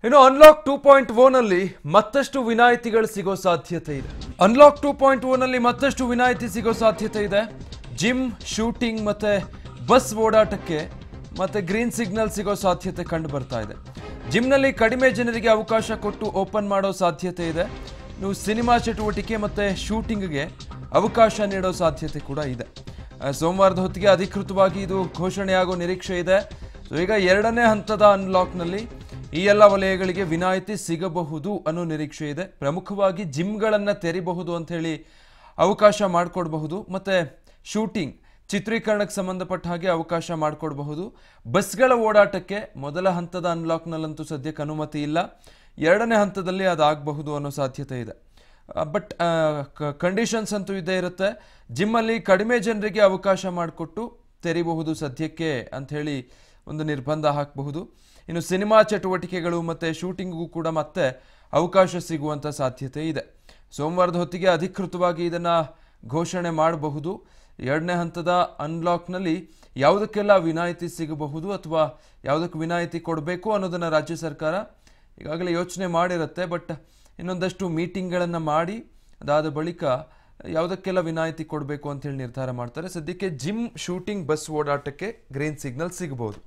ಇನ್ನು unlock two point ಓನಲ್ಲಿ ಮತ್ತಷ್ಟು ವಿನಾಯಿತಿಗಳು ಸಿಗೋ ಸಾಧ್ಯತೆ ಇದೆ ಅನ್ಲಾಕ್ ಟೂ ಪಾಯಿಂಟ್ ಓನಲ್ಲಿ ಮತ್ತಷ್ಟು ವಿನಾಯಿತಿ ಸಿಗೋ ಸಾಧ್ಯತೆ ಇದೆ ಜಿಮ್ ಶೂಟಿಂಗ್ ಮತ್ತೆ ಬಸ್ ಓಡಾಟಕ್ಕೆ ಮತ್ತೆ ಗ್ರೀನ್ ಸಿಗ್ನಲ್ ಸಿಗೋ ಸಾಧ್ಯತೆ ಕಂಡು ಬರ್ತಾ ಇದೆ ಜಿಮ್ನಲ್ಲಿ ಕಡಿಮೆ ಜನರಿಗೆ ಅವಕಾಶ ಕೊಟ್ಟು ಓಪನ್ ಮಾಡೋ ಸಾಧ್ಯತೆ ಇದೆ ಇನ್ನು ಸಿನಿಮಾ ಚಟುವಟಿಕೆ ಮತ್ತೆ ಶೂಟಿಂಗ್ಗೆ ಅವಕಾಶ ನೀಡೋ ಸಾಧ್ಯತೆ ಕೂಡ ಇದೆ ಆ, ಸೋಮವಾರದ ಹೊತ್ತಿಗೆ ಅಧಿಕೃತವಾಗಿ ಇದು ಘೋಷಣೆಯಾಗೋ ನಿರೀಕ್ಷೆ ಇದೆ ಸೊ ಈಗ ಎರಡನೇ ಹಂತದ ಅನ್ಲಾಕ್ನಲ್ಲಿ ಈ ಎಲ್ಲ ವಲಯಗಳಿಗೆ ವಿನಾಯಿತಿ ಸಿಗಬಹುದು ಅನ್ನೋ ನಿರೀಕ್ಷೆ ಇದೆ ಪ್ರಮುಖವಾಗಿ ಜಿಮ್ಗಳನ್ನು ತೆರಿಬಹುದು ಅಂತ ಹೇಳಿ ಅವಕಾಶ ಮಾಡಿಕೊಡ್ಬಹುದು ಮತ್ತೆ ಶೂಟಿಂಗ್ ಚಿತ್ರೀಕರಣಕ್ಕೆ ಸಂಬಂಧಪಟ್ಟ ಹಾಗೆ ಅವಕಾಶ ಮಾಡಿಕೊಡಬಹುದು ಬಸ್ಗಳ ಓಡಾಟಕ್ಕೆ ಮೊದಲ ಹಂತದ ಅನ್ಲಾಕ್ನಲ್ಲಂತೂ ಸದ್ಯಕ್ಕೆ ಅನುಮತಿ ಇಲ್ಲ ಎರಡನೇ ಹಂತದಲ್ಲಿ ಅದಾಗಬಹುದು ಅನ್ನೋ ಸಾಧ್ಯತೆ ಇದೆ ಬಟ್ ಕಂಡೀಷನ್ಸ್ ಅಂತೂ ಇದ್ದೇ ಇರುತ್ತೆ ಜಿಮ್ಮಲ್ಲಿ ಕಡಿಮೆ ಜನರಿಗೆ ಅವಕಾಶ ಮಾಡಿಕೊಟ್ಟು ತೆರಿಬಹುದು ಸದ್ಯಕ್ಕೆ ಅಂತ ಹೇಳಿ ಒಂದು ನಿರ್ಬಂಧ ಹಾಕಬಹುದು ಇನ್ನು ಸಿನಿಮಾ ಚಟುವಟಿಕೆಗಳು ಮತ್ತು ಶೂಟಿಂಗ್ಗೂ ಕೂಡ ಮತ್ತೆ ಅವಕಾಶ ಸಿಗುವಂಥ ಸಾಧ್ಯತೆ ಇದೆ ಸೋಮವಾರದ ಹೊತ್ತಿಗೆ ಅಧಿಕೃತವಾಗಿ ಇದನ್ನು ಘೋಷಣೆ ಮಾಡಬಹುದು ಎರಡನೇ ಹಂತದ ಅನ್ಲಾಕ್ನಲ್ಲಿ ಯಾವುದಕ್ಕೆಲ್ಲ ವಿನಾಯಿತಿ ಸಿಗಬಹುದು ಅಥವಾ ಯಾವುದಕ್ಕೆ ವಿನಾಯಿತಿ ಕೊಡಬೇಕು ಅನ್ನೋದನ್ನು ರಾಜ್ಯ ಸರ್ಕಾರ ಈಗಾಗಲೇ ಯೋಚನೆ ಮಾಡಿರುತ್ತೆ ಬಟ್ ಇನ್ನೊಂದಷ್ಟು ಮೀಟಿಂಗ್ಗಳನ್ನು ಮಾಡಿ ಅದಾದ ಬಳಿಕ ಯಾವುದಕ್ಕೆಲ್ಲ ವಿನಾಯಿತಿ ಕೊಡಬೇಕು ಅಂತೇಳಿ ನಿರ್ಧಾರ ಮಾಡ್ತಾರೆ ಸದ್ಯಕ್ಕೆ ಜಿಮ್ ಶೂಟಿಂಗ್ ಬಸ್ ಓಡಾಟಕ್ಕೆ ಗ್ರೀನ್ ಸಿಗ್ನಲ್ ಸಿಗಬಹುದು